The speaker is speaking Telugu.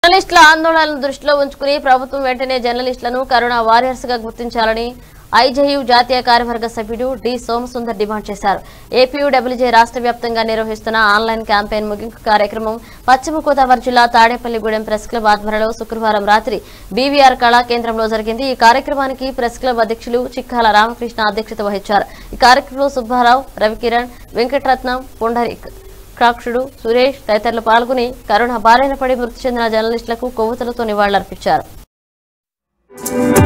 జర్నలిస్టుల ఆందోళనలను దృష్టిలో ఉంచుకుని ప్రభుత్వం వెంటనే జర్నలిస్టులను కరోనా వారియర్స్ గా గుర్తించాలని ఐజేయు జాతీయ కార్యవర్గ సభ్యుడు డి సోమసుందర్ డిమాండ్ చేశారు ఏపీయూడబ్ల్యూజే రాష్ట్ర వ్యాప్తంగా నిర్వహిస్తున్న ఆన్లైన్ క్యాంపెయిన్ ముగింపు కార్యక్రమం పశ్చిమ గోదావరి జిల్లా తాడేపల్లిగూడెం ప్రెస్ క్లబ్ ఆధ్వర్యంలో శుక్రవారం రాత్రి బీవీఆర్ కళా కేంద్రంలో జరిగింది ఈ కార్యక్రమానికి ప్రెస్ క్లబ్ అధ్యక్షులు చిక్కాల రామకృష్ణ అధ్యక్షత వహించారు ఈ కార్యక్రమంలో సుబ్బారావు రవికిరణ్ వెంకటరత్నం పుండరీక్ కాక్షుడు సురేష్ తదితరులు పాల్గొని కరోనా బారిన పడి మృతి చెందిన జర్నలిస్టులకు కొవ్వొత్తులతో నివాళులర్పించారు